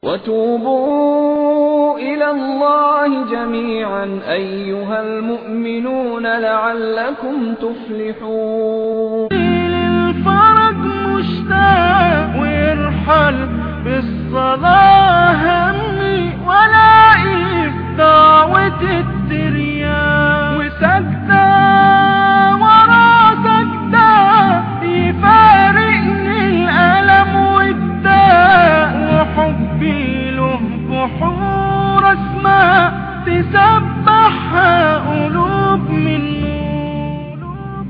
وتوبوا إلى الله جميعا أيها المؤمنون لعلكم تفلحون الفرج مشتاق ويرحل بالصلاة همي ولا دعوة الترياق وسجدة ورا سجدة يفارقني الألم والداء وحبي له بحور اسماء تسبحها قلوب من نور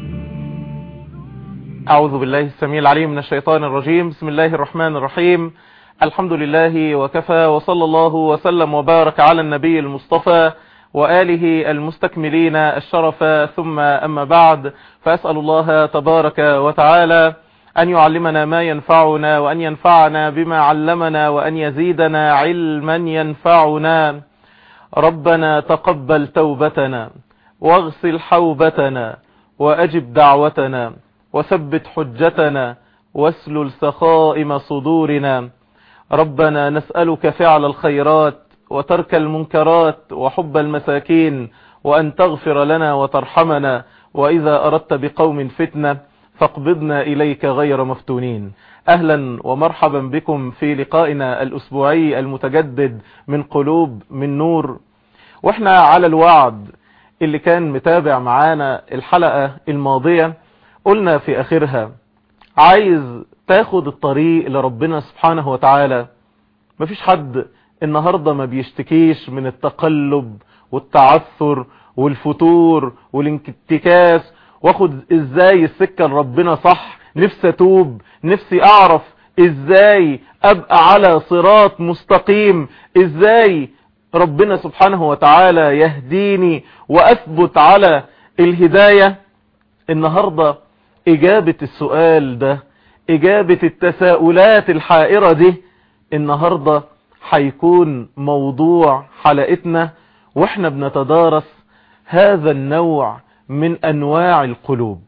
أعوذ بالله السميع العليم من الشيطان الرجيم بسم الله الرحمن الرحيم الحمد لله وكفى وصلى الله وسلم وبارك على النبي المصطفى وآله المستكملين الشرف ثم أما بعد فأسأل الله تبارك وتعالى أن يعلمنا ما ينفعنا وأن ينفعنا بما علمنا وأن يزيدنا علما ينفعنا ربنا تقبل توبتنا واغسل حوبتنا وأجب دعوتنا وثبت حجتنا واسلل سخائم صدورنا ربنا نسألك فعل الخيرات وترك المنكرات وحب المساكين وأن تغفر لنا وترحمنا وإذا أردت بقوم فتنة فاقبضنا إليك غير مفتونين أهلا ومرحبا بكم في لقائنا الأسبوعي المتجدد من قلوب من نور واحنا على الوعد اللي كان متابع معانا الحلقة الماضية قلنا في آخرها عايز تاخد الطريق لربنا سبحانه وتعالى مفيش حد النهاردة ما بيشتكيش من التقلب والتعثر والفتور والانتكاس واخد ازاي السكة لربنا صح نفسي اتوب نفسي اعرف ازاي ابقى على صراط مستقيم ازاي ربنا سبحانه وتعالى يهديني واثبت على الهداية النهاردة اجابة السؤال ده اجابة التساؤلات الحائرة دي النهاردة هيكون موضوع حلقتنا واحنا بنتدارس هذا النوع من انواع القلوب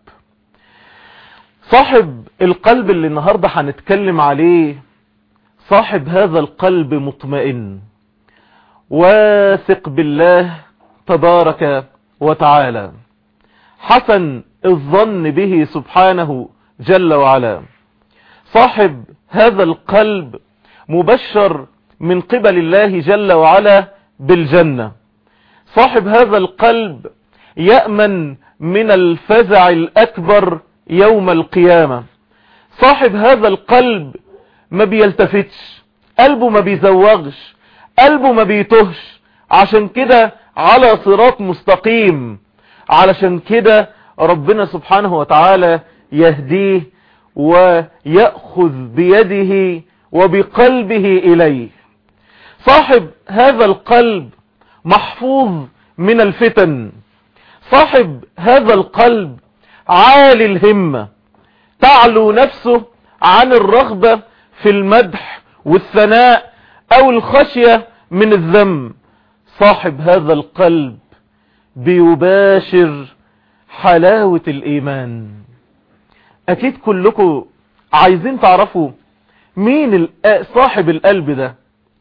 صاحب القلب اللي النهاردة هنتكلم عليه صاحب هذا القلب مطمئن واثق بالله تبارك وتعالى حسن الظن به سبحانه جل وعلا صاحب هذا القلب مبشر من قبل الله جل وعلا بالجنة صاحب هذا القلب يأمن من الفزع الأكبر يوم القيامة صاحب هذا القلب ما بيلتفتش قلبه ما بيزوغش قلبه ما بيتهش عشان كده على صراط مستقيم علشان كده ربنا سبحانه وتعالى يهديه ويأخذ بيده وبقلبه إليه صاحب هذا القلب محفوظ من الفتن صاحب هذا القلب عالي الهمة تعلو نفسه عن الرغبة في المدح والثناء او الخشية من الذم صاحب هذا القلب بيباشر حلاوة الايمان اكيد كلكم عايزين تعرفوا مين صاحب القلب ده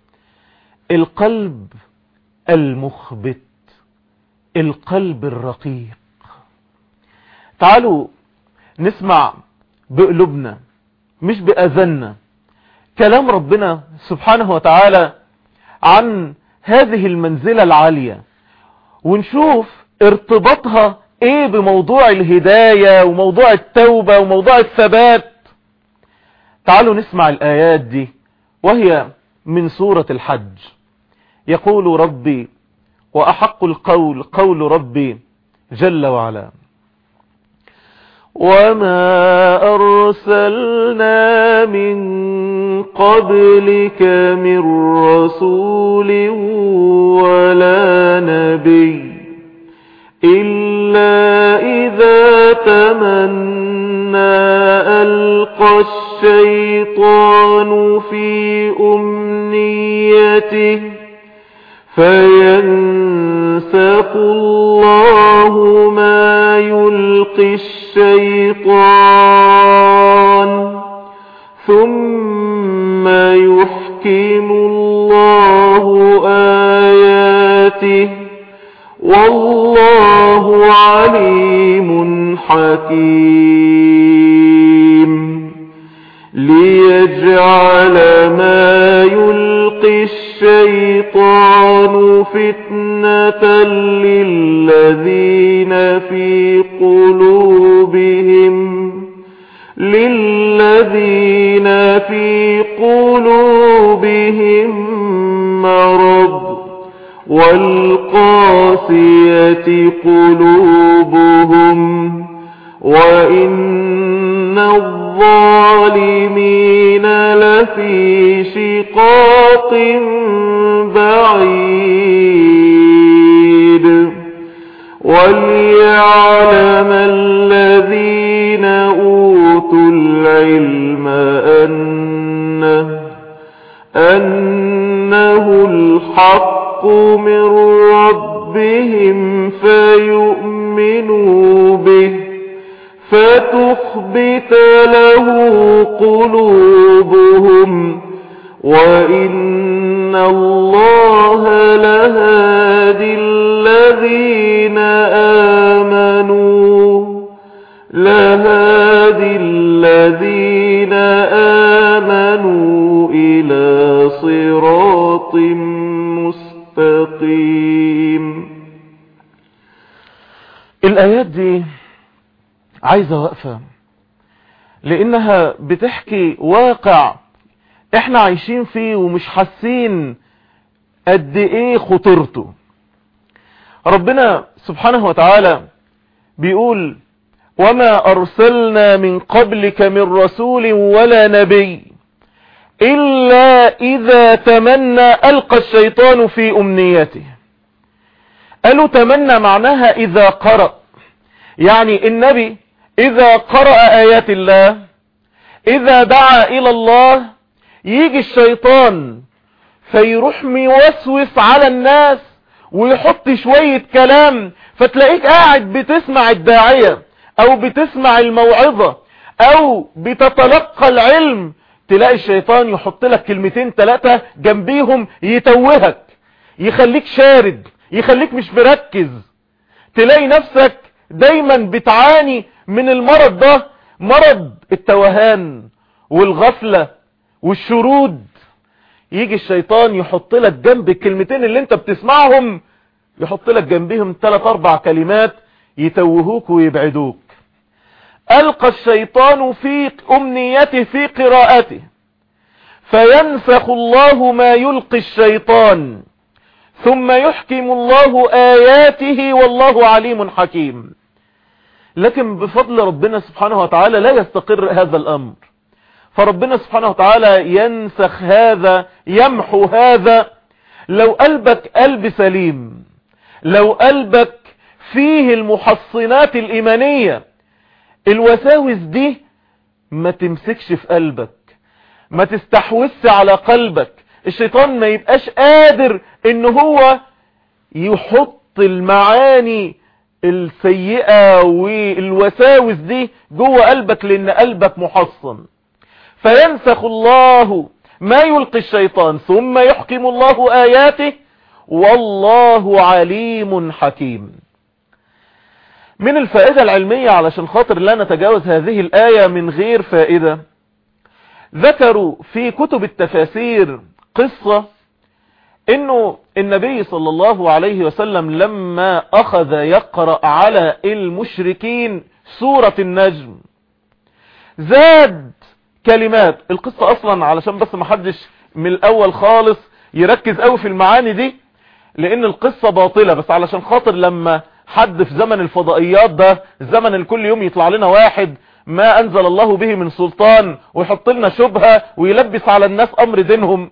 القلب المخبت القلب الرقيق تعالوا نسمع بقلوبنا مش بأذننا كلام ربنا سبحانه وتعالى عن هذه المنزلة العالية ونشوف ارتباطها ايه بموضوع الهداية وموضوع التوبة وموضوع الثبات تعالوا نسمع الآيات دي وهي من سورة الحج يقول ربي وأحق القول قول ربي جل وعلا وما أرسلنا من قبلك من رسول ولا نبي إلا إذا تمنى ألقى الشيطان في أمنيته فينسق الله ما يلقي الشيطان ثم يحكم يحكم الله آياته والله عليم حكيم ليجعل ما يلقي الشيطان فتنة للذين في قلوبهم للذين في قلوبهم مرض والقاسية قلوبهم وإن الظالمين لفي شقاق بعيد وليعلم الذين أوتوا العلم أنه, أنه الحق من ربهم فيؤمنوا به فتخبت له قلوبهم وإن الله لهادي الذين آمنوا لهادي الذين آمنوا إلى صراط مستقيم الآيات دي عايزة وقفة لانها بتحكي واقع احنا عايشين فيه ومش حاسين قد ايه خطورته ربنا سبحانه وتعالى بيقول وما ارسلنا من قبلك من رسول ولا نبي الا اذا تمنى القى الشيطان في امنيته قالوا تمنى معناها اذا قرأ يعني النبي اذا قرأ ايات الله اذا دعا الى الله يجي الشيطان فيروح ميوسوس على الناس ويحط شوية كلام فتلاقيك قاعد بتسمع الداعية او بتسمع الموعظة او بتتلقى العلم تلاقي الشيطان يحط لك كلمتين ثلاثة جنبيهم يتوهك يخليك شارد يخليك مش مركز تلاقي نفسك دايما بتعاني من المرض ده مرض التوهان والغفلة والشرود يجي الشيطان يحط لك جنب الكلمتين اللي انت بتسمعهم يحط لك جنبهم ثلاث اربع كلمات يتوهوك ويبعدوك ألقى الشيطان في أمنيته في قراءته فينسخ الله ما يلقي الشيطان ثم يحكم الله آياته والله عليم حكيم لكن بفضل ربنا سبحانه وتعالى لا يستقر هذا الأمر فربنا سبحانه وتعالى ينسخ هذا يمحو هذا لو قلبك قلب سليم لو قلبك فيه المحصنات الإيمانية الوساوس دي ما تمسكش في قلبك ما تستحوذش على قلبك الشيطان ما يبقاش قادر ان هو يحط المعاني السيئة والوساوس دي جوه قلبك لان قلبك محصن فينسخ الله ما يلقي الشيطان ثم يحكم الله آياته والله عليم حكيم من الفائدة العلمية علشان خاطر لا نتجاوز هذه الآية من غير فائدة ذكروا في كتب التفاسير قصة انه النبي صلى الله عليه وسلم لما اخذ يقرأ على المشركين سورة النجم زاد كلمات القصة اصلا علشان بس ما حدش من الاول خالص يركز قوي في المعاني دي لان القصة باطلة بس علشان خاطر لما حد في زمن الفضائيات ده الزمن اللي كل يوم يطلع لنا واحد ما انزل الله به من سلطان ويحط لنا شبهة ويلبس على الناس امر دينهم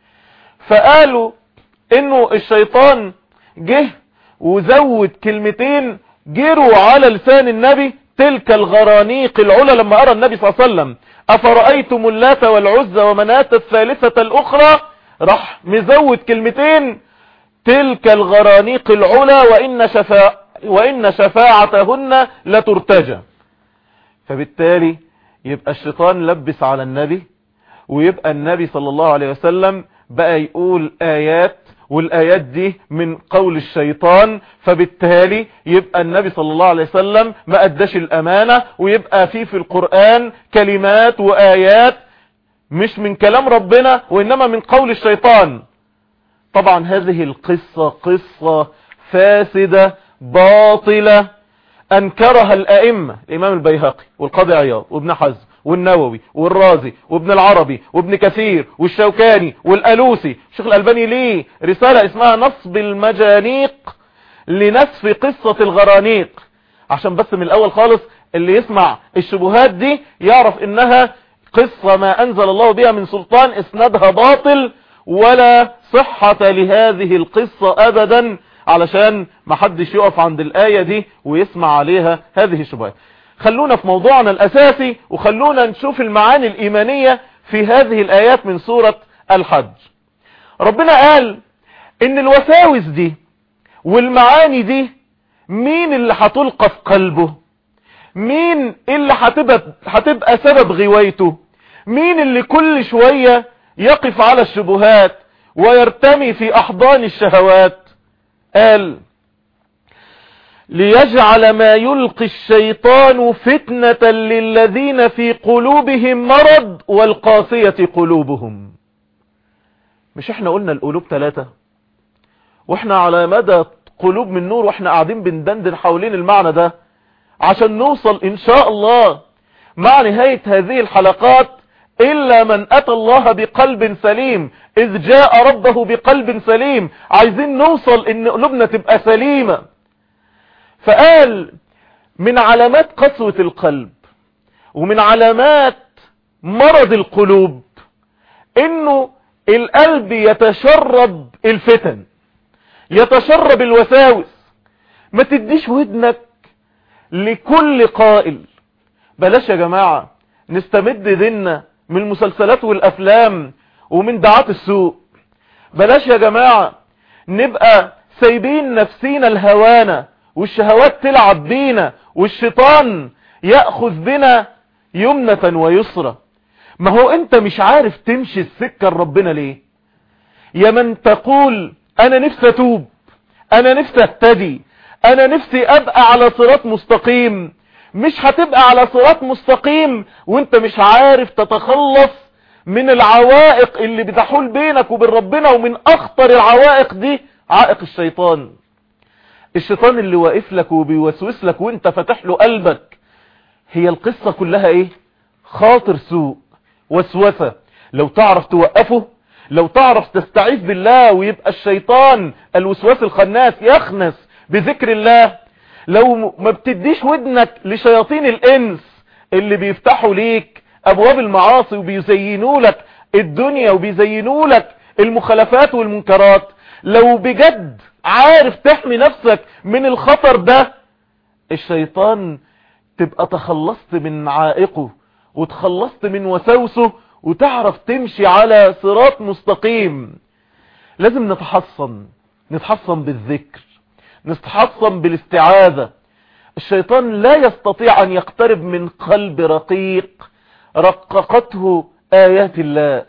فقالوا انه الشيطان جه وزود كلمتين جروا على لسان النبي تلك الغرانيق العلا لما ارى النبي صلى الله عليه وسلم افرأيتم اللات والعزى ومناة الثالثة الاخرى راح مزود كلمتين تلك الغرانيق العلا وان, شفاع وإن شفاعتهن لترتجى فبالتالي يبقى الشيطان لبس على النبي ويبقى النبي صلى الله عليه وسلم بقى يقول آيات والآيات دي من قول الشيطان فبالتالي يبقى النبي صلى الله عليه وسلم ما أداش الأمانة ويبقى فيه في القرآن كلمات وآيات مش من كلام ربنا وإنما من قول الشيطان طبعا هذه القصة قصة فاسدة باطلة أنكرها الأئمة الإمام البيهقي والقاضي عياض وابن حزم والنووي والرازي وابن العربي وابن كثير والشوكاني والألوسي الشيخ الألباني ليه رسالة اسمها نصب المجانيق لنسف قصة الغرانيق عشان بس من الأول خالص اللي يسمع الشبهات دي يعرف إنها قصة ما أنزل الله بها من سلطان اسندها باطل ولا صحة لهذه القصة أبدا علشان ما حدش يقف عند الآية دي ويسمع عليها هذه الشبهات خلونا في موضوعنا الأساسي وخلونا نشوف المعاني الإيمانية في هذه الآيات من سورة الحج ربنا قال إن الوساوس دي والمعاني دي مين اللي هتلقى في قلبه مين اللي هتبقى, هتبقى سبب غوايته مين اللي كل شوية يقف على الشبهات ويرتمي في أحضان الشهوات قال ليجعل ما يلقي الشيطان فتنة للذين في قلوبهم مرض والقاسية قلوبهم مش احنا قلنا القلوب ثلاثة واحنا على مدى قلوب من نور واحنا قاعدين بندندن حوالين المعنى ده عشان نوصل ان شاء الله مع نهاية هذه الحلقات إلا من أتى الله بقلب سليم إذ جاء ربه بقلب سليم عايزين نوصل إن قلوبنا تبقى سليمة فقال من علامات قسوة القلب ومن علامات مرض القلوب إنه القلب يتشرب الفتن يتشرب الوساوس ما تديش ودنك لكل قائل بلاش يا جماعة نستمد ديننا من المسلسلات والافلام ومن دعات السوق بلاش يا جماعة نبقى سايبين نفسينا الهوانة والشهوات تلعب بينا والشيطان يأخذ بنا يمنة ويسرى ما هو انت مش عارف تمشي السكة لربنا ليه يا من تقول انا نفسي اتوب انا نفسي اهتدي انا نفسي ابقى على صراط مستقيم مش هتبقى على صراط مستقيم وانت مش عارف تتخلص من العوائق اللي بتحول بينك وبين ربنا ومن اخطر العوائق دي عائق الشيطان الشيطان اللي واقف لك وبيوسوس لك وانت فاتح له قلبك هي القصة كلها ايه خاطر سوء وسوسة لو تعرف توقفه لو تعرف تستعيذ بالله ويبقى الشيطان الوسواس الخناس يخنس بذكر الله لو ما بتديش ودنك لشياطين الانس اللي بيفتحوا ليك ابواب المعاصي وبيزينوا لك الدنيا وبيزينوا لك المخالفات والمنكرات لو بجد عارف تحمي نفسك من الخطر ده الشيطان تبقى تخلصت من عائقه وتخلصت من وسوسه وتعرف تمشي على صراط مستقيم لازم نتحصن نتحصن بالذكر نتحصن بالاستعاذة الشيطان لا يستطيع أن يقترب من قلب رقيق رققته آيات الله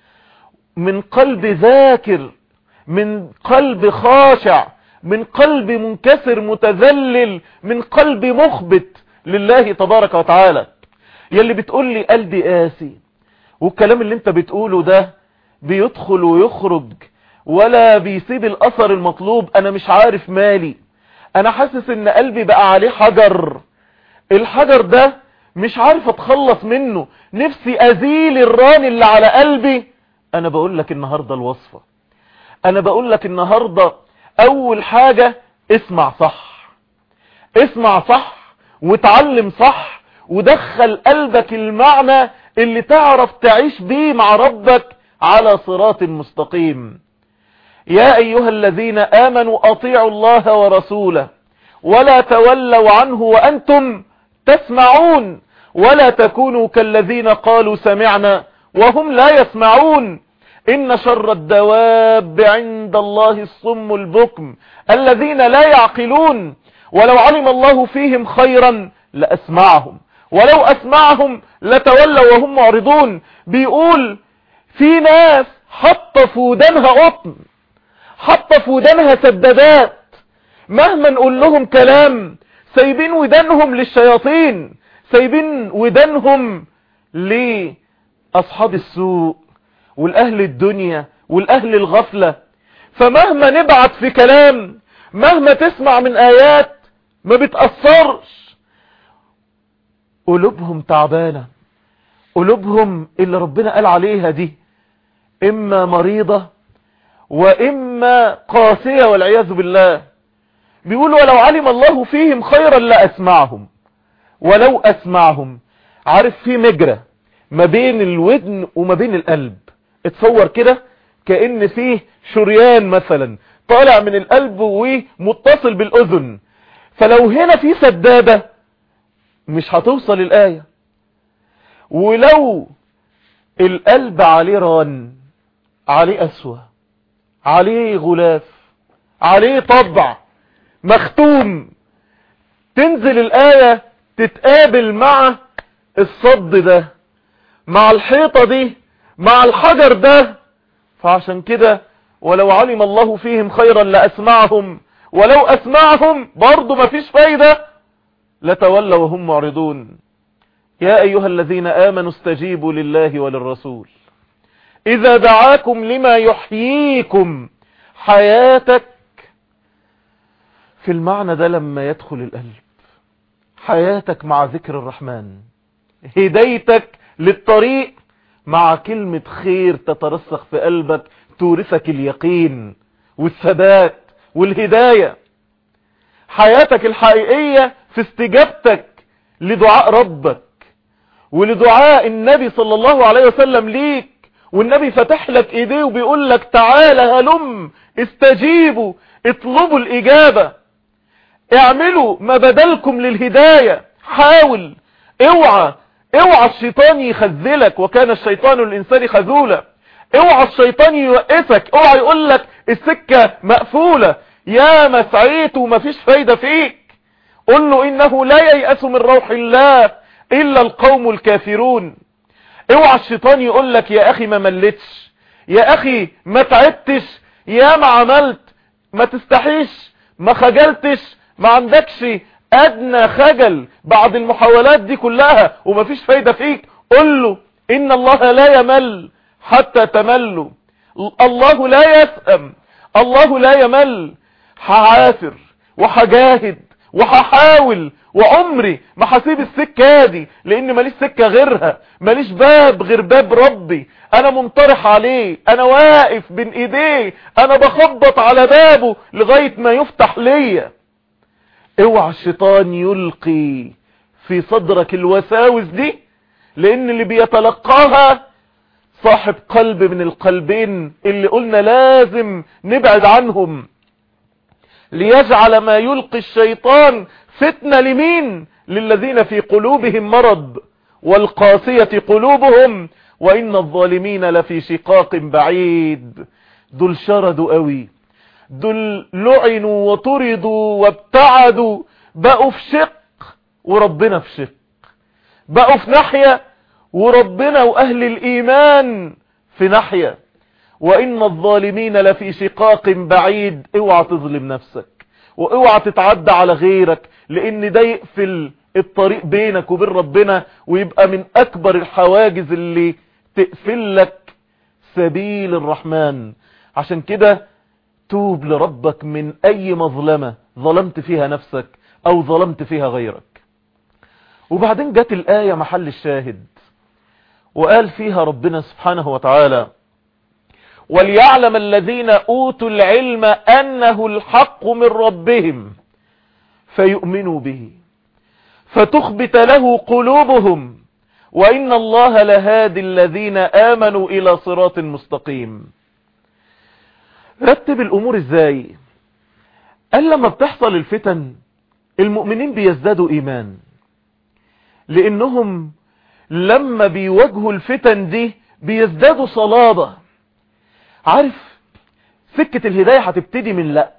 من قلب ذاكر من قلب خاشع من قلب منكسر متذلل من قلب مخبت لله تبارك وتعالى يلي بتقول لي قلبي قاسي والكلام اللي انت بتقوله ده بيدخل ويخرج ولا بيسيب الاثر المطلوب انا مش عارف مالي انا حاسس ان قلبي بقى عليه حجر الحجر ده مش عارف اتخلص منه نفسي ازيل الران اللي على قلبي انا بقول لك النهاردة الوصفة انا بقول لك النهاردة اول حاجة اسمع صح اسمع صح وتعلم صح ودخل قلبك المعنى اللي تعرف تعيش بيه مع ربك على صراط مستقيم يا ايها الذين امنوا اطيعوا الله ورسوله ولا تولوا عنه وانتم تسمعون ولا تكونوا كالذين قالوا سمعنا وهم لا يسمعون ان شر الدواب عند الله الصم البكم الذين لا يعقلون ولو علم الله فيهم خيرا لاسمعهم ولو اسمعهم لتولوا وهم معرضون بيقول في ناس حاطه في ودانها قطن حاطه في ودانها سدادات مهما نقول لهم كلام سايبين ودانهم للشياطين سايبين ودانهم لأصحاب السوء والأهل الدنيا والأهل الغفلة فمهما نبعت في كلام مهما تسمع من آيات ما بتأثرش قلوبهم تعبانة قلوبهم اللي ربنا قال عليها دي إما مريضة وإما قاسية والعياذ بالله بيقول ولو علم الله فيهم خيرا لأسمعهم ولو أسمعهم عارف في مجرى ما بين الودن وما بين القلب اتصور كده كأن فيه شريان مثلا طالع من القلب ومتصل بالأذن فلو هنا في سدادة مش هتوصل الآية ولو القلب عليه ران عليه أسوة عليه غلاف عليه طبع مختوم تنزل الآية تتقابل مع الصد ده مع الحيطة دي مع الحجر ده فعشان كده ولو علم الله فيهم خيرا لأسمعهم ولو أسمعهم برضو ما فيش فايدة لتولوا وهم معرضون يا أيها الذين آمنوا استجيبوا لله وللرسول إذا دعاكم لما يحييكم حياتك في المعنى ده لما يدخل القلب حياتك مع ذكر الرحمن هدايتك للطريق مع كلمة خير تترسخ في قلبك تورثك اليقين والثبات والهداية حياتك الحقيقية في استجابتك لدعاء ربك ولدعاء النبي صلى الله عليه وسلم ليك والنبي فتح لك ايديه وبيقول لك تعالى هلم استجيبوا اطلبوا الاجابة اعملوا ما بدلكم للهداية حاول اوعى اوعى الشيطان يخذلك وكان الشيطان الانسان خذولا اوعى الشيطان يوقفك اوعى يقول لك السكة مقفولة يا ما سعيت وما فيش فايدة فيك قل له انه لا ييأس من روح الله الا القوم الكافرون اوعى الشيطان يقول لك يا اخي ما ملتش يا اخي ما تعبتش يا ما عملت ما تستحيش ما خجلتش ما عندكش ادنى خجل بعد المحاولات دي كلها ومفيش فايدة فيك قل له ان الله لا يمل حتى تملوا الله لا يسأم الله لا يمل هعافر وهجاهد وهحاول وعمري ما هسيب السكة دي لان ماليش سكة غيرها ماليش باب غير باب ربي انا منطرح عليه انا واقف بين ايديه انا بخبط على بابه لغاية ما يفتح ليا اوعى الشيطان يلقي في صدرك الوساوس دي لان اللي بيتلقاها صاحب قلب من القلبين اللي قلنا لازم نبعد عنهم ليجعل ما يلقي الشيطان فتنة لمين للذين في قلوبهم مرض والقاسية قلوبهم وإن الظالمين لفي شقاق بعيد دول شردوا قوي دول لعنوا وطردوا وابتعدوا بقوا في شق وربنا في شق بقوا في ناحية وربنا وأهل الإيمان في ناحية وإن الظالمين لفي شقاق بعيد اوعى تظلم نفسك واوعى تتعدى على غيرك لان ده يقفل الطريق بينك وبين ربنا ويبقى من اكبر الحواجز اللي تقفل لك سبيل الرحمن عشان كده توب لربك من اي مظلمة ظلمت فيها نفسك او ظلمت فيها غيرك وبعدين جت الآية محل الشاهد وقال فيها ربنا سبحانه وتعالى وليعلم الذين أوتوا العلم أنه الحق من ربهم فيؤمنوا به فتخبت له قلوبهم وإن الله لهادي الذين آمنوا إلى صراط مستقيم رتب الأمور إزاي قال لما بتحصل الفتن المؤمنين بيزدادوا إيمان لأنهم لما بيواجهوا الفتن دي بيزدادوا صلابة عارف سكة الهداية هتبتدي من لا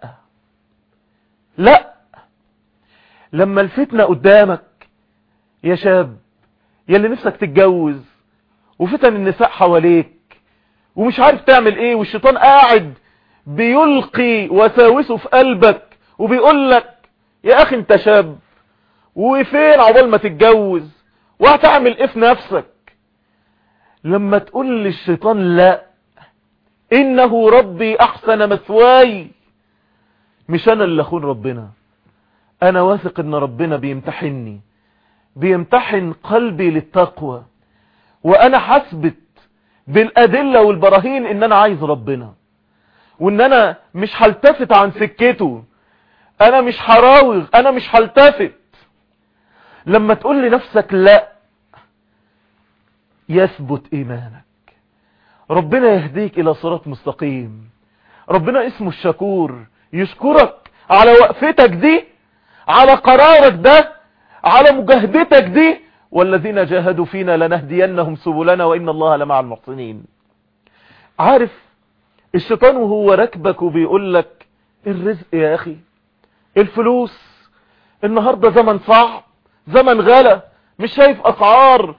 لا لما الفتنة قدامك يا شاب يا اللي نفسك تتجوز وفتن النساء حواليك ومش عارف تعمل ايه والشيطان قاعد بيلقي وساوسه في قلبك وبيقول لك يا اخي انت شاب وفين عقبال ما تتجوز وهتعمل ايه في نفسك لما تقول للشيطان لا انه ربي احسن مثواي مش انا اللي اخون ربنا انا واثق ان ربنا بيمتحني بيمتحن قلبي للتقوى وانا حسبت بالادلة والبراهين ان انا عايز ربنا وان انا مش هلتفت عن سكته انا مش هراوغ انا مش هلتفت لما تقول لنفسك لا يثبت ايمانك ربنا يهديك الى صراط مستقيم ربنا اسمه الشكور يشكرك على وقفتك دي على قرارك ده على مجاهدتك دي والذين جاهدوا فينا لنهدينهم سبلنا وإن الله لمع المحسنين عارف الشيطان وهو ركبك وبيقول لك الرزق يا أخي الفلوس النهاردة زمن صعب زمن غلا مش شايف أسعار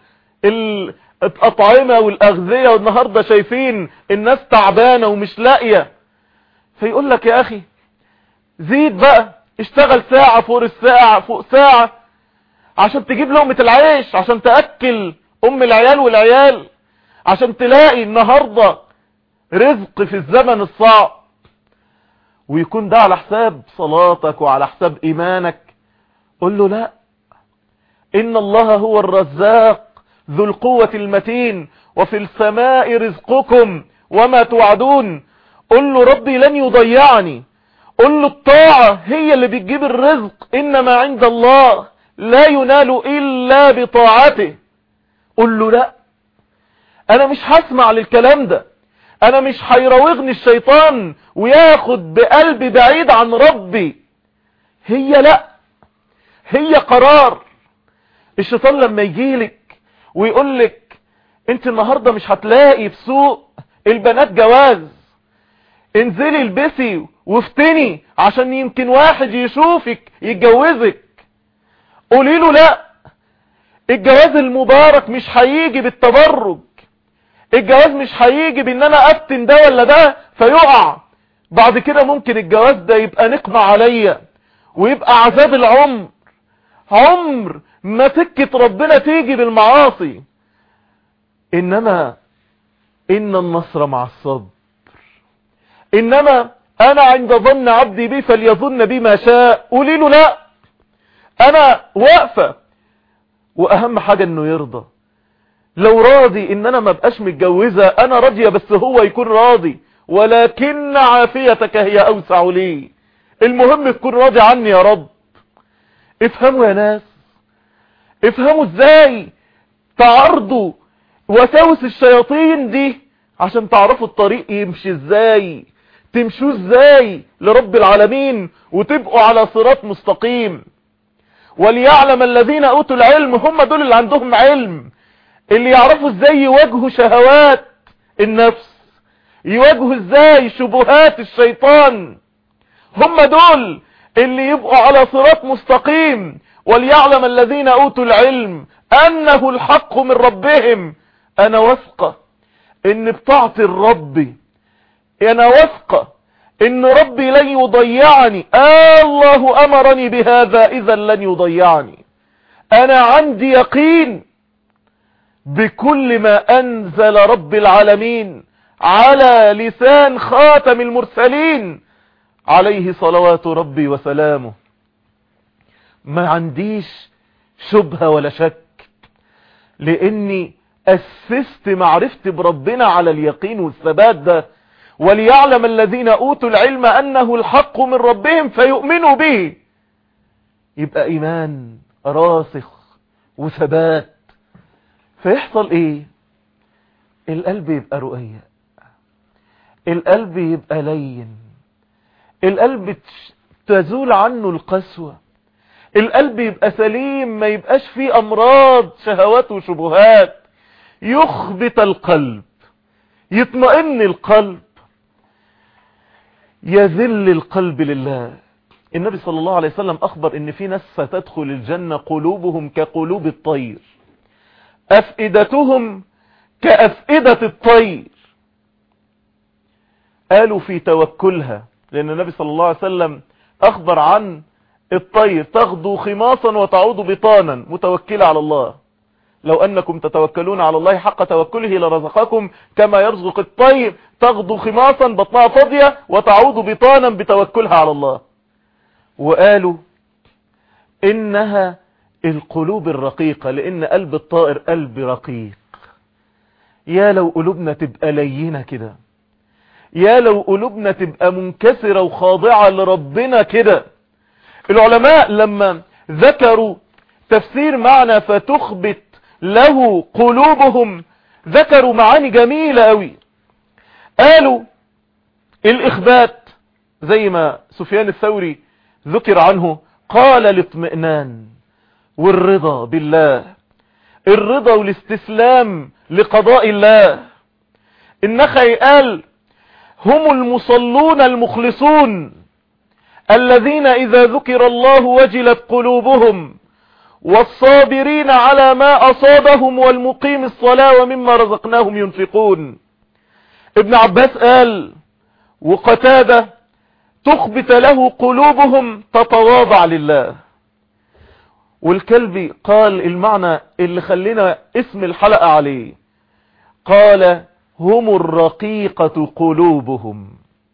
الأطعمة والأغذية والنهاردة شايفين الناس تعبانة ومش لاقية فيقول لك يا أخي زيد بقى اشتغل ساعة فوق الساعة فوق ساعة عشان تجيب لقمة العيش عشان تأكل ام العيال والعيال عشان تلاقي النهاردة رزق في الزمن الصعب ويكون ده على حساب صلاتك وعلى حساب ايمانك قل له لا ان الله هو الرزاق ذو القوة المتين وفي السماء رزقكم وما توعدون قل له ربي لن يضيعني قل له الطاعة هي اللي بتجيب الرزق انما عند الله لا ينال الا بطاعته قل له لا انا مش هسمع للكلام ده انا مش هيراوغني الشيطان وياخد بقلبي بعيد عن ربي هي لا هي قرار الشيطان لما يجيلك ويقولك انت النهاردة مش هتلاقي في سوق البنات جواز انزلي البسي وافتني عشان يمكن واحد يشوفك يتجوزك قولي له لا الجواز المبارك مش هيجي بالتبرج الجواز مش هيجي بان انا افتن ده ولا ده فيقع بعد كده ممكن الجواز ده يبقى نقمة عليا ويبقى عذاب العمر عمر ما سكة ربنا تيجي بالمعاصي انما ان النصر مع الصبر انما انا عند ظن عبدي بي فليظن بي ما شاء قولي له لا انا واقفة واهم حاجة انه يرضى لو راضي ان انا ما بقاش متجوزة انا راضية بس هو يكون راضي ولكن عافيتك هي اوسع لي المهم تكون راضي عني يا رب افهموا يا ناس افهموا ازاي تعرضوا وساوس الشياطين دي عشان تعرفوا الطريق يمشي ازاي تمشوا ازاي لرب العالمين وتبقوا على صراط مستقيم وليعلم الذين اوتوا العلم هم دول اللي عندهم علم اللي يعرفوا ازاي يواجهوا شهوات النفس يواجهوا ازاي شبهات الشيطان هم دول اللي يبقوا على صراط مستقيم وليعلم الذين اوتوا العلم انه الحق من ربهم انا واثقة ان بطاعة الرب انا واثقة ان ربي لن يضيعني آه الله امرني بهذا اذا لن يضيعني انا عندي يقين بكل ما انزل رب العالمين على لسان خاتم المرسلين عليه صلوات ربي وسلامه ما عنديش شبهة ولا شك لاني اسست معرفتي بربنا على اليقين والثبات ده وليعلم الذين اوتوا العلم انه الحق من ربهم فيؤمنوا به يبقى ايمان راسخ وثبات فيحصل ايه القلب يبقى رؤية القلب يبقى لين القلب تزول عنه القسوة القلب يبقى سليم ما يبقاش فيه امراض شهوات وشبهات يخبط القلب يطمئن القلب يذل القلب لله النبي صلى الله عليه وسلم اخبر ان في ناس ستدخل الجنة قلوبهم كقلوب الطير افئدتهم كافئدة الطير قالوا في توكلها لأن النبي صلى الله عليه وسلم أخبر عن الطير تغدو خماصا وتعود بطانا متوكلة على الله لو أنكم تتوكلون على الله حق توكله لرزقكم كما يرزق الطير تغدو خماصا بطنها فاضية وتعود بطانا بتوكلها على الله وقالوا إنها القلوب الرقيقة لأن قلب الطائر قلب رقيق يا لو قلوبنا تبقى لينة كده يا لو قلوبنا تبقى منكسرة وخاضعة لربنا كده العلماء لما ذكروا تفسير معنى فتخبت له قلوبهم ذكروا معاني جميلة قوي قالوا الإخبات زي ما سفيان الثوري ذكر عنه قال الاطمئنان والرضا بالله الرضا والاستسلام لقضاء الله النخعي قال هم المصلون المخلصون الذين إذا ذكر الله وجلت قلوبهم والصابرين على ما أصابهم والمقيم الصلاة ومما رزقناهم ينفقون ابن عباس قال وقتادة تخبت له قلوبهم تتواضع لله والكلبي قال المعنى اللي خلينا اسم الحلقة عليه قال هم الرقيقة قلوبهم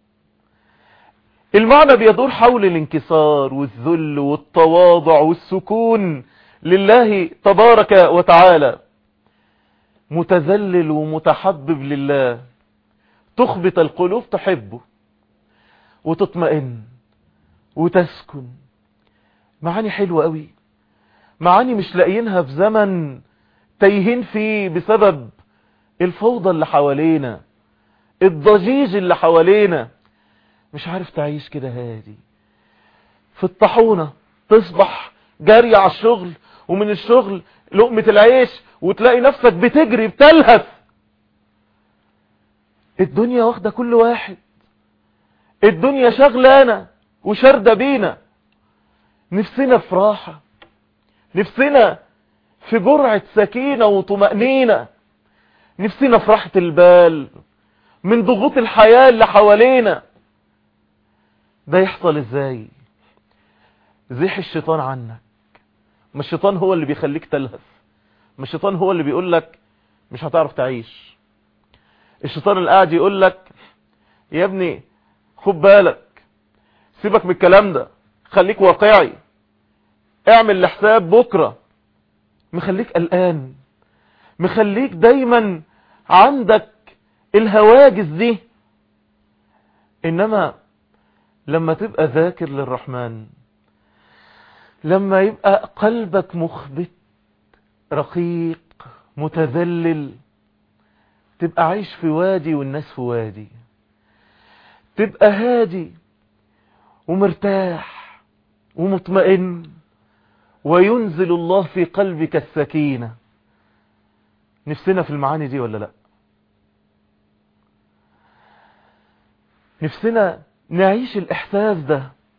المعنى بيدور حول الانكسار والذل والتواضع والسكون لله تبارك وتعالى متذلل ومتحبب لله تخبط القلوب تحبه وتطمئن وتسكن معاني حلوة قوي معاني مش لاقيينها في زمن تايهين فيه بسبب الفوضى اللي حوالينا الضجيج اللي حوالينا مش عارف تعيش كده هادي في الطحونة تصبح جاري على الشغل ومن الشغل لقمة العيش وتلاقي نفسك بتجري بتلهث الدنيا واخدة كل واحد الدنيا شغلانة وشردة بينا نفسنا في راحة نفسنا في جرعة سكينة وطمأنينة نفسنا في راحة البال من ضغوط الحياة اللي حوالينا ده يحصل ازاي زيح الشيطان عنك ما الشيطان هو اللي بيخليك تلهث ما الشيطان هو اللي بيقول لك مش هتعرف تعيش الشيطان اللي قاعد يقول لك يا ابني خد بالك سيبك من الكلام ده خليك واقعي اعمل لحساب بكرة مخليك قلقان مخليك دايما عندك الهواجس دي انما لما تبقى ذاكر للرحمن لما يبقى قلبك مخبت رقيق متذلل تبقى عايش في وادي والناس في وادي تبقى هادي ومرتاح ومطمئن وينزل الله في قلبك السكينة نفسنا في المعاني دي ولا لا نفسنا نعيش الإحساس ده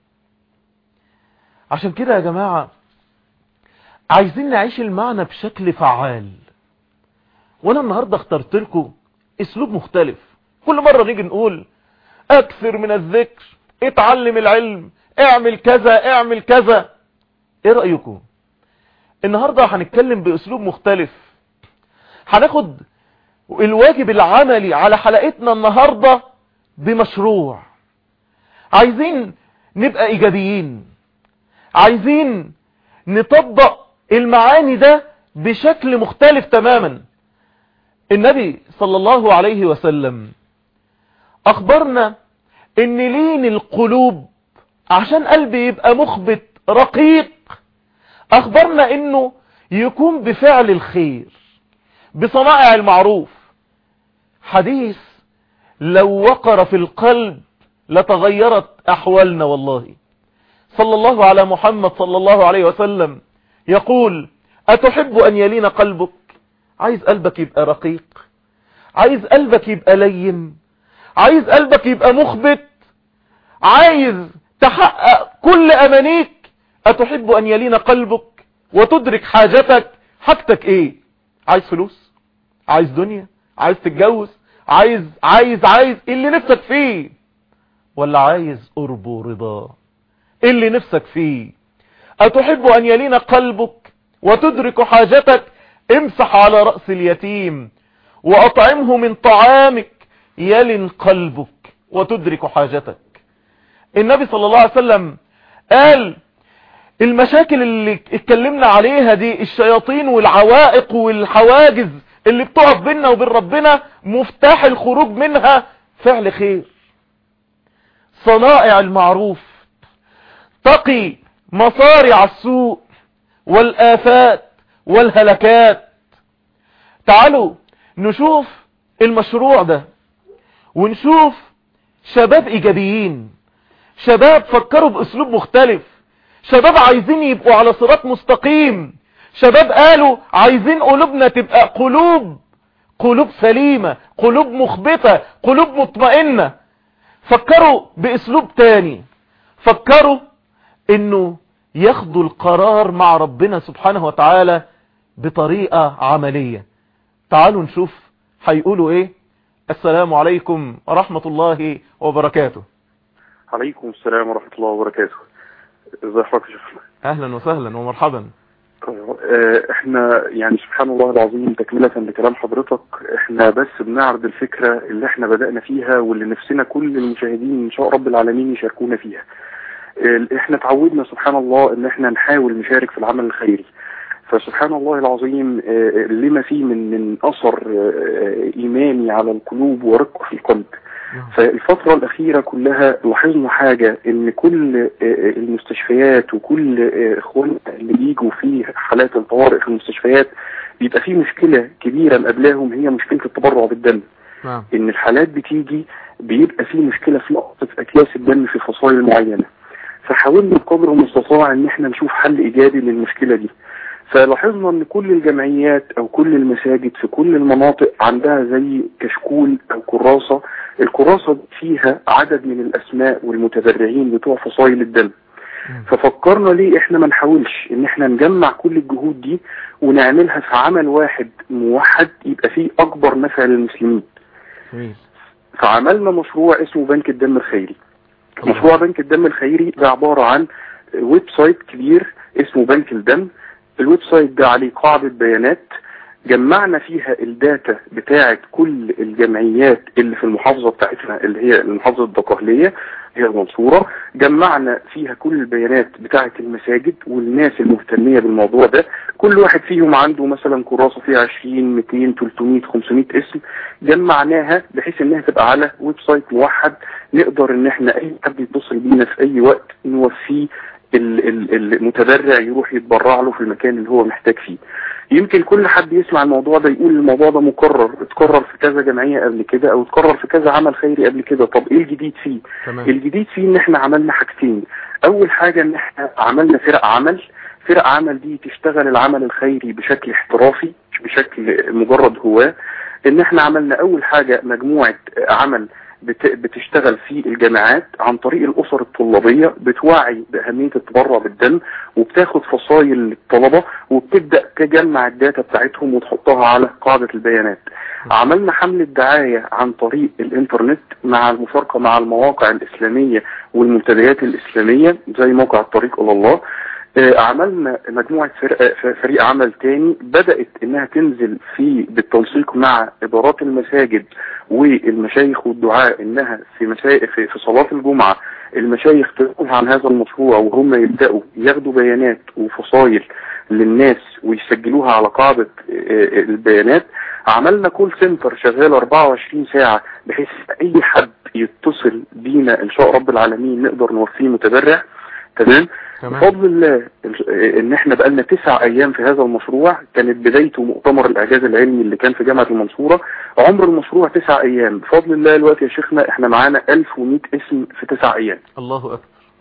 عشان كده يا جماعة عايزين نعيش المعنى بشكل فعال وانا النهاردة اخترت لكم اسلوب مختلف كل مرة نيجي نقول اكثر من الذكر اتعلم العلم اعمل كذا اعمل كذا ايه رأيكم النهاردة هنتكلم باسلوب مختلف هناخد الواجب العملي على حلقتنا النهاردة بمشروع عايزين نبقى ايجابيين عايزين نطبق المعاني ده بشكل مختلف تماما النبي صلى الله عليه وسلم اخبرنا ان لين القلوب عشان قلبي يبقى مخبت رقيق اخبرنا انه يكون بفعل الخير بصنائع المعروف حديث لو وقر في القلب لتغيرت احوالنا والله صلى الله على محمد صلى الله عليه وسلم يقول أتحب أن يلين قلبك عايز قلبك يبقى رقيق عايز قلبك يبقى لين عايز قلبك يبقى مخبت عايز تحقق كل أمانيك أتحب أن يلين قلبك وتدرك حاجتك حاجتك ايه عايز فلوس عايز دنيا عايز تتجوز عايز عايز عايز إيه اللي نفسك فيه ولا عايز قرب ورضا إيه اللي نفسك فيه أتحب أن يلين قلبك وتدرك حاجتك امسح على رأس اليتيم وأطعمه من طعامك يلن قلبك وتدرك حاجتك النبي صلى الله عليه وسلم قال المشاكل اللي اتكلمنا عليها دي الشياطين والعوائق والحواجز اللي بتقف بيننا وبين ربنا مفتاح الخروج منها فعل خير صنائع المعروف تقي مصارع السوء والآفات والهلكات تعالوا نشوف المشروع ده ونشوف شباب ايجابيين شباب فكروا باسلوب مختلف شباب عايزين يبقوا على صراط مستقيم شباب قالوا عايزين قلوبنا تبقى قلوب قلوب سليمة قلوب مخبتة قلوب مطمئنة فكروا باسلوب تاني فكروا انه ياخدوا القرار مع ربنا سبحانه وتعالى بطريقة عملية تعالوا نشوف هيقولوا ايه السلام عليكم ورحمة الله وبركاته عليكم السلام ورحمة الله وبركاته ازي حضرتك يا شيخنا اهلا وسهلا ومرحبا آه، احنا يعني سبحان الله العظيم تكملة لكلام حضرتك احنا بس بنعرض الفكرة اللي احنا بدأنا فيها واللي نفسنا كل المشاهدين ان شاء رب العالمين يشاركونا فيها آه، احنا تعودنا سبحان الله ان احنا نحاول نشارك في العمل الخيري فسبحان الله العظيم آه، لما فيه من من اثر آه، ايماني على القلوب ورق في القلب فالفترة الأخيرة كلها لاحظنا حاجة إن كل آه، المستشفيات وكل آه، إخواننا اللي بيجوا في حالات الطوارئ في المستشفيات بيبقى في مشكلة كبيرة مقابلاهم هي مشكلة التبرع بالدم نعم إن الحالات بتيجي بيبقى في مشكلة في نقطة أكياس الدم في فصائل معينة فحاولنا بقدر المستطاع إن احنا نشوف حل إيجابي للمشكلة دي فلاحظنا ان كل الجمعيات او كل المساجد في كل المناطق عندها زي كشكول او كراسة الكراسة دي فيها عدد من الاسماء والمتبرعين بتوع فصائل الدم ففكرنا ليه احنا ما نحاولش ان احنا نجمع كل الجهود دي ونعملها في عمل واحد موحد يبقى فيه اكبر نفع للمسلمين جميل فعملنا مشروع اسمه بنك الدم الخيري مشروع بنك الدم الخيري ده عبارة عن ويب سايت كبير اسمه بنك الدم الويب سايت ده عليه قاعدة بيانات جمعنا فيها الداتا بتاعة كل الجمعيات اللي في المحافظة بتاعتنا اللي هي المحافظة الدقهلية هي المنصورة جمعنا فيها كل البيانات بتاعة المساجد والناس المهتمية بالموضوع ده كل واحد فيهم عنده مثلا كراسة فيها 20 200 300 500 اسم جمعناها بحيث انها تبقى على ويب سايت موحد نقدر ان احنا اي حد يتصل بينا في اي وقت نوفيه ال- ال- المتبرع يروح يتبرع له في المكان اللي هو محتاج فيه يمكن كل حد يسمع الموضوع ده يقول الموضوع ده مكرر اتكرر في كذا جمعية قبل كده او اتكرر في كذا عمل خيري قبل كده طب ايه الجديد فيه تمام الجديد فيه ان احنا عملنا حاجتين اول حاجة ان احنا عملنا فرق عمل فرق عمل دي تشتغل العمل الخيري بشكل احترافي مش بشكل مجرد هواه ان احنا عملنا اول حاجة مجموعة عمل بت- بتشتغل في الجامعات عن طريق الاسر الطلابية بتوعي باهمية التبرع بالدم وبتاخد فصائل الطلبة وبتبدأ تجمع الداتا بتاعتهم وتحطها على قاعدة البيانات عملنا حملة دعاية عن طريق الانترنت مع المشاركة مع المواقع الاسلامية والمنتديات الاسلامية زي موقع الطريق الى الله آه، عملنا مجموعة فرق ف- فريق عمل تاني بدأت انها تنزل في بالتنسيق مع ادارات المساجد والمشايخ والدعاء انها في مسا... في, في صلاة الجمعة المشايخ تقول عن هذا المشروع وهم يبدأوا ياخدوا بيانات وفصائل للناس ويسجلوها على قاعدة آه، البيانات عملنا كول سنتر شغال 24 ساعة بحيث اي حد يتصل بينا ان شاء رب العالمين نقدر نوفيه متبرع تمام تمام بفضل الله ال- ان احنا بقالنا تسع ايام في هذا المشروع كانت بدايته مؤتمر الاعجاز العلمي اللي كان في جامعة المنصورة عمر المشروع تسع ايام بفضل الله الوقت يا شيخنا احنا معانا 1100 اسم في تسع ايام الله اكبر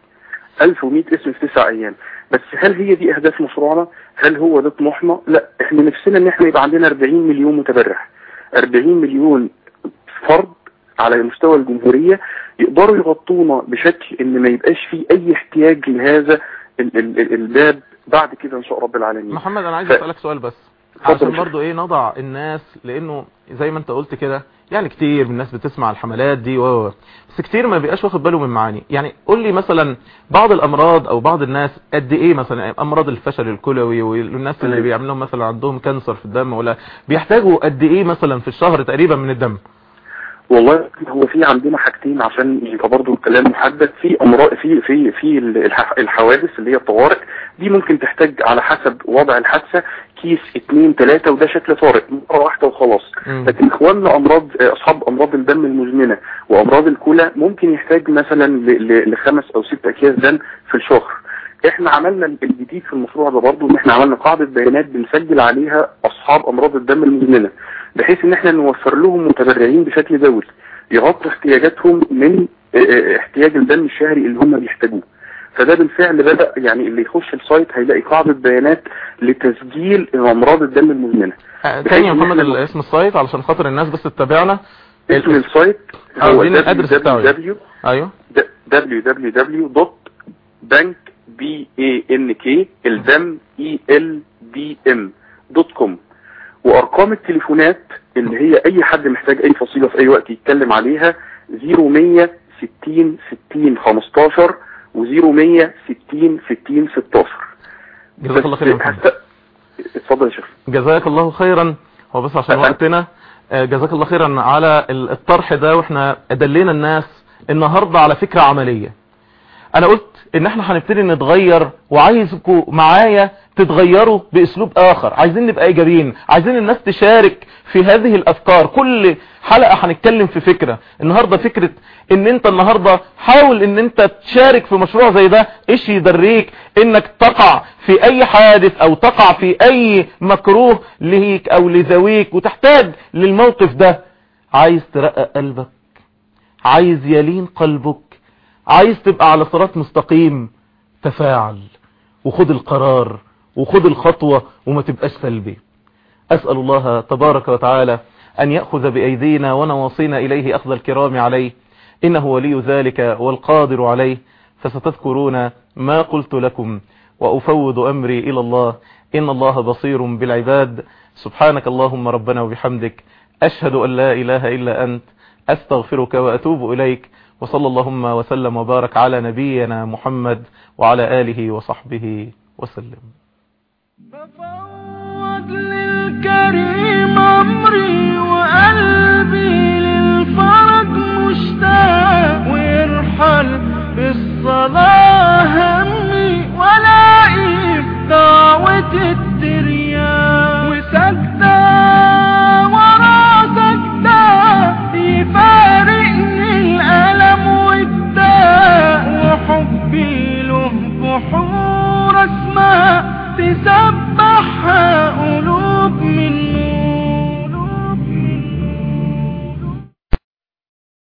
1100 اسم في تسع ايام بس هل هي دي اهداف مشروعنا هل هو ده طموحنا لا احنا نفسنا ان احنا يبقى عندنا 40 مليون متبرع 40 مليون فرد على مستوى الجمهورية يقدروا يغطونا بشكل ان ما يبقاش فيه اي احتياج لهذا ال ال ال الباب بعد كده ان شاء رب العالمين محمد انا عايز ف- اسالك سؤال بس عشان اتفضل. برضو ايه نضع الناس لانه زي ما انت قلت كده يعني كتير من الناس بتسمع الحملات دي و بس كتير ما بيبقاش واخد باله من معاني يعني قول لي مثلا بعض الامراض او بعض الناس قد ايه مثلا امراض الفشل الكلوي والناس اللي أيوة. بيعمل لهم مثلا عندهم كانسر في الدم ولا بيحتاجوا قد ايه مثلا في الشهر تقريبا من الدم والله هو في عندنا حاجتين عشان يبقى برضه الكلام محدد في امراض في في في الح- الحوادث اللي هي الطوارئ دي ممكن تحتاج على حسب وضع الحادثه كيس اتنين تلاته وده شكل طارئ مره واحده وخلاص مم. لكن اخواننا امراض اصحاب امراض الدم المزمنه وامراض الكلى ممكن يحتاج مثلا ل- ل- لخمس او ست اكياس دم في الشهر احنا عملنا الجديد في المشروع ده برضه ان احنا عملنا قاعده بيانات بنسجل عليها اصحاب امراض الدم المزمنه بحيث ان احنا نوفر لهم متبرعين بشكل دوري يغطوا احتياجاتهم من اه، اه، احتياج الدم الشهري اللي هم بيحتاجوه فده بالفعل بدأ يعني اللي يخش السايت هيلاقي قاعدة بيانات لتسجيل امراض الدم المزمنة آه، بحيث تاني يا إن محمد إحنا- ال- اسم السايت علشان خاطر الناس بس تتابعنا اسم ال- السايت آه، هو اديني الأدرس بتاعه. www ايوه www.bank b a n k الدم e l d m دوت كوم وارقام التليفونات اللي هي اي حد محتاج اي فصيله في اي وقت يتكلم عليها 0100 60 60 15 و0100 60 60 16 جزاك الله خير يا بس محمد هست- اتفضل يا شيخ جزاك الله خيرا هو بس عشان أهلا. وقتنا آه، جزاك الله خيرا على ال- الطرح ده واحنا دلينا الناس النهاردة على فكرة عملية انا قلت ان احنا هنبتدي نتغير وعايزكم معايا تتغيروا باسلوب اخر عايزين نبقى ايجابيين عايزين الناس تشارك في هذه الافكار كل حلقة هنتكلم في فكرة النهاردة فكرة ان انت النهاردة حاول ان انت تشارك في مشروع زي ده ايش يدريك انك تقع في اي حادث او تقع في اي مكروه ليك او لذويك وتحتاج للموقف ده عايز ترقق قلبك عايز يلين قلبك عايز تبقى على صراط مستقيم تفاعل وخد القرار وخد الخطوة وما تبقاش سلبي أسأل الله تبارك وتعالى أن يأخذ بأيدينا ونواصينا إليه أخذ الكرام عليه إنه ولي ذلك والقادر عليه فستذكرون ما قلت لكم وأفوض أمري إلى الله إن الله بصير بالعباد سبحانك اللهم ربنا وبحمدك أشهد أن لا إله إلا أنت أستغفرك وأتوب إليك وصلى اللهم وسلم وبارك على نبينا محمد وعلى آله وصحبه وسلم بفوض للكريم امري وقلبي للفرج مشتاق ويرحل بالصلاة همي ولاقي في دعوة الترياق وسجدة ورا سجدة يفارقني الألم والداء وحبي له بحور اسماء تسبحها